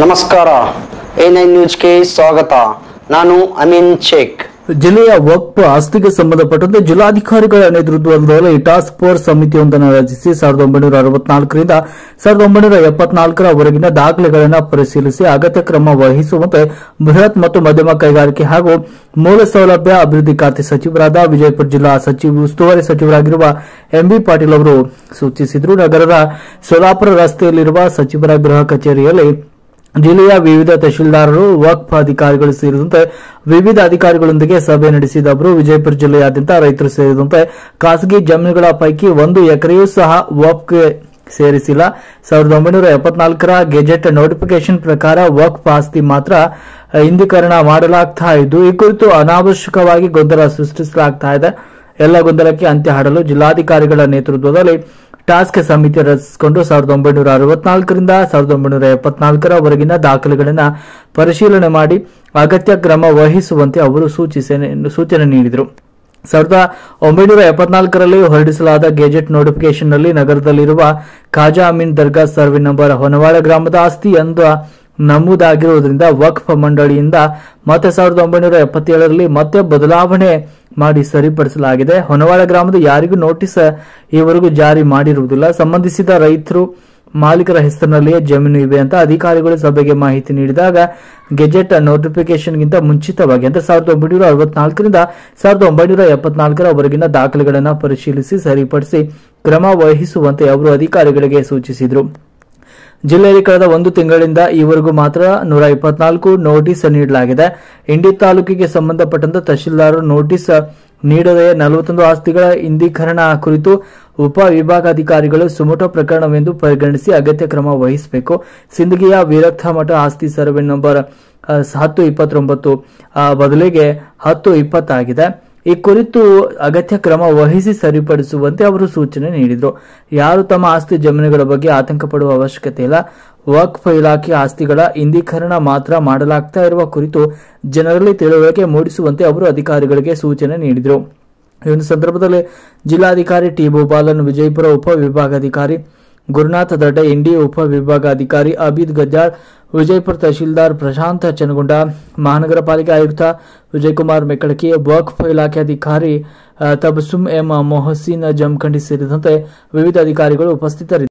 ನಮಸ್ಕಾರ A nine ನ್ಯೂಸ್ಗೆ ಸ್ವಾಗತ ನಾನು ಅಮೀನ್ ಶೇಖ್ ಜಿಲ್ಲೆಯ ವಕ್ಫ್ ಆಸ್ತಿಗೆ ಸಂಬಂಧಪಟ್ಟಂತೆ ಜಿಲ್ಲಾಧಿಕಾರಿಗಳ ನೇತೃತ್ವದಲ್ಲಿ ಟಾಸ್ಕ್ ಫೋರ್ಸ್ ಸಮಿತಿಯೊಂದನ್ನು ರಚಿಸಿ ಸಾವಿರದ ಒಂಬೈನೂರ ಅರವತ್ನಾಲ್ಕರಿಂದ ಸಾವಿರದ ಒಂಬೈನೂರ ಎಪ್ಪತ್ನಾಲ್ಕರವರೆಗಿನ ದಾಖಲೆಗಳನ್ನು ಪರಿಶೀಲಿಸಿ ಅಗತ್ಯ ಕ್ರಮ ವಹಿಸುವಂತೆ ಬೃಹತ್ ಮತ್ತು ಮಧ್ಯಮ ಕೈಗಾರಿಕೆ ಹಾಗೂ ಮೂಲ ಸೌಲಭ್ಯ ಅಭಿವೃದ್ಧಿ ಖಾತೆ ಸಚಿವರಾದ ವಿಜಯಪುರ ಜಿಲ್ಲಾ ಸಚಿವ ಉಸ್ತುವಾರಿ ಸಚಿವರಾಗಿರುವ ಎಂಬಿ ಪಾಟೀಲ್ ಅವರು ಸೂಚಿಸಿದರು ನಗರದ ಸೋಲಾಪುರ ರಸ್ತೆಯಲ್ಲಿರುವ ಸಚಿವರ ಗೃಹ ಕಚೇರಿಯಲ್ಲಿ ಜಿಲ್ಲೆಯ ವಿವಿಧ ತಹಶೀಲ್ದಾರರು ವಕ್ಫ್ ಅಧಿಕಾರಿಗಳು ಸೇರಿದಂತೆ ವಿವಿಧ ಅಧಿಕಾರಿಗಳೊಂದಿಗೆ ಸಭೆ ನಡೆಸಿದ ಅವರು ವಿಜಯಪುರ ಜಿಲ್ಲೆಯಾದ್ಯಂತ ರೈತರು ಸೇರಿದಂತೆ ಖಾಸಗಿ ಜಮೀನುಗಳ ಪೈಕಿ ಒಂದು ಎಕರೆಯೂ ಸಹ ವಕ್ಫ್ಗೆ ಸೇರಿಸಿಲ್ಲ ಸಾವಿರದ ಒಂಬೈನೂರ ಎಪ್ಪತ್ನಾಲ್ಕರ ಗೆಜೆಟ್ ನೋಟಿಫಿಕೇಶನ್ ಪ್ರಕಾರ ವಕ್ಫ್ ಆಸ್ತಿ ಮಾತ್ರ ಇಂದೀಕರಣ ಮಾಡಲಾಗ್ತಾ ಇದ್ದು ಈ ಕುರಿತು ಅನಾವಶ್ಯಕವಾಗಿ ಗೊಂದಲ ಸೃಷ್ಟಿಸಲಾಗ್ತಾ ಇದೆ ಎಲ್ಲ ಗೊಂದಲಕ್ಕೆ ಅಂತ್ಯ ಹಾಡಲು ಜಿಲ್ಲಾಧಿಕಾರಿಗಳ ನೇತೃತ್ವದಲ್ಲಿ ಟಾಸ್ಕ್ ಸಮಿತಿ ರಚಿಸಿಕೊಂಡು ಸಾವಿರದ ಒಂಬೈನೂರ ಅರವತ್ನಾಲ್ಕರಿಂದ ಸಾವಿರದ ಒಂಬೈನೂರ ಎಪ್ಪತ್ನಾಲ್ಕರವರೆಗಿನ ದಾಖಲೆಗಳನ್ನು ಪರಿಶೀಲನೆ ಮಾಡಿ ಅಗತ್ಯ ಕ್ರಮ ವಹಿಸುವಂತೆ ಅವರು ಸೂಚಿಸನೆ- ಸೂಚನೆ ನೀಡಿದರು ಸಾವಿರದ ಒಂಬೈನೂರ ಎಪ್ಪತ್ನಾಲ್ಕರಲ್ಲಿ ಹೊರಡಿಸಲಾದ ಗೆಜೆಟ್ ನೋಟಿಫಿಕೇಶನ್ನಲ್ಲಿ ನಗರದಲ್ಲಿರುವ ಖಾಜಾ ಅಮೀನ್ ದರ್ಗಾ ಸರ್ವೆ ನಂಬರ್ ಹೊನವಾಡ ಗ್ರಾಮದ ಆಸ್ತಿ ಎಂದು ನಮೂದಾಗಿರುವುದರಿಂದ ವಕ್ಫ್ ಮಂಡಳಿಯಿಂದ ಮತ್ತೆ ಸಾವಿರದ ಒಂಬೈನೂರ ಎಪ್ಪತ್ತೇಳರಲ್ಲಿ ಮತ್ತೆ ಬದಲಾವಣೆ ಮಾಡಿ ಸರಿಪಡಿಸಲಾಗಿದೆ ಹೊನವಾಡ ಗ್ರಾಮದ ಯಾರಿಗೂ ನೋಟಿಸ್ ಈವರೆಗೂ ಜಾರಿ ಮಾಡಿರುವುದಿಲ್ಲ ಸಂಬಂಧಿಸಿದ ರೈತರು ಮಾಲೀಕರ ಹೆಸರಿನಲ್ಲಿಯೇ ಜಮೀನು ಇವೆ ಅಂತ ಅಧಿಕಾರಿಗಳು ಸಭೆಗೆ ಮಾಹಿತಿ ನೀಡಿದಾಗ ಗೆಜೆಟ್ ನೋಟಿಫಿಕೇಶನ್ಗಿಂತ ಮುಂಚಿತವಾಗಿ ಅಂದ್ರೆ ಸಾವಿರದ ಒಂಬೈನೂರ ಅರವತ್ನಾಲ್ಕರಿಂದ ಸಾವಿರದ ಒಂಬೈನೂರ ಎಪ್ಪತ್ನಾಲ್ಕರವರೆಗಿನ ದಾಖಲೆಗಳನ್ನು ಪರಿಶೀಲಿಸಿ ಸರಿಪಡಿಸಿ ಕ್ರಮ ವಹಿಸುವಂತೆ ಅವರು ಅಧಿಕಾರಿಗಳಿಗೆ ಸೂಚಿಸಿದರು ಜಿಲ್ಲೆಯಲ್ಲಿ ಕಳೆದ ಒಂದು ತಿಂಗಳಿಂದ ಈವರೆಗೂ ಮಾತ್ರ ನೂರ ಇಪ್ಪತ್ನಾಲ್ಕು ನೋಟಿಸ್ ನೀಡಲಾಗಿದೆ ಇಂಡಿ ತಾಲೂಕಿಗೆ ಸಂಬಂಧಪಟ್ಟಂತೆ ತಹಶೀಲ್ದಾರರು ನೋಟಿಸ್ ನೀಡದೆ ನಲವತ್ತೊಂದು ಆಸ್ತಿಗಳ ಇಂದೀಕರಣ ಕುರಿತು ಉಪ ವಿಭಾಗಾಧಿಕಾರಿಗಳು ಸುಮೋಟೋ ಪ್ರಕರಣವೆಂದು ಪರಿಗಣಿಸಿ ಅಗತ್ಯ ಕ್ರಮ ವಹಿಸಬೇಕು ಸಿಂದಗಿಯ ವೀರಕ್ತ ಮಠ ಆಸ್ತಿ ಸರ್ವೆ ನಂಬರ್ ಆ, ಹತ್ತು ಇಪ್ಪತ್ತೊಂಬತ್ತು ಆ, ಬದಲಿಗೆ ಹತ್ತು ಇಪ್ಪತ್ತಾಗಿದೆ ಈ ಕುರಿತು ಅಗತ್ಯ ಕ್ರಮ ವಹಿಸಿ ಸರಿಪಡಿಸುವಂತೆ ಅವರು ಸೂಚನೆ ನೀಡಿದರು ಯಾರು ತಮ್ಮ ಆಸ್ತಿ ಜಮೀನುಗಳ ಬಗ್ಗೆ ಆತಂಕ ಪಡುವ ಅವಶ್ಯಕತೆ ಇಲ್ಲ ವಕ್ಫ್ ಇಲಾಖೆ ಆಸ್ತಿಗಳ ಇಂದೀಕರಣ ಮಾತ್ರ ಮಾಡಲಾಗ್ತಾ ಇರುವ ಕುರಿತು ಜನರಲ್ಲಿ ತಿಳುವಳಿಕೆ ಮೂಡಿಸುವಂತೆ ಅವರು ಅಧಿಕಾರಿಗಳಿಗೆ ಸೂಚನೆ ನೀಡಿದರು ಈ ಒಂದು ಸಂದರ್ಭದಲ್ಲಿ ಜಿಲ್ಲಾಧಿಕಾರಿ ಟಿ ಭೂಪಾಲನ್ ವಿಜಯಪುರ ಉಪ ವಿಭಾಗಾಧಿಕಾರಿ ಗುರುನಾಥ ದಡ್ಡ ಇಂಡಿ ಉಪ ವಿಭಾಗಾಧಿಕಾರಿ ಅಬೀದ್ ಗಜ್ಜಾಳ್ ವಿಜಯಪುರ ತಹಶೀಲ್ದಾರ್ ಪ್ರಶಾಂತ್ ಚನಗುಂಡ ಮಹಾನಗರ ಪಾಲಿಕೆ ಆಯುಕ್ತ ವಿಜಯಕುಮಾರ್ ಮೆಕ್ಕಳಕಿ ವಕ್ಫ್ ಇಲಾಖೆ ಅಧಿಕಾರಿ ಆ, ತಬಸುಮ್ ಎಂ ಮೊಹಸಿನ್ ಜಮಖಂಡಿ ಸೇರಿದಂತೆ ವಿವಿಧ ಅಧಿಕಾರಿಗಳು ಉಪಸ್ಥಿತರಿದ್ದರು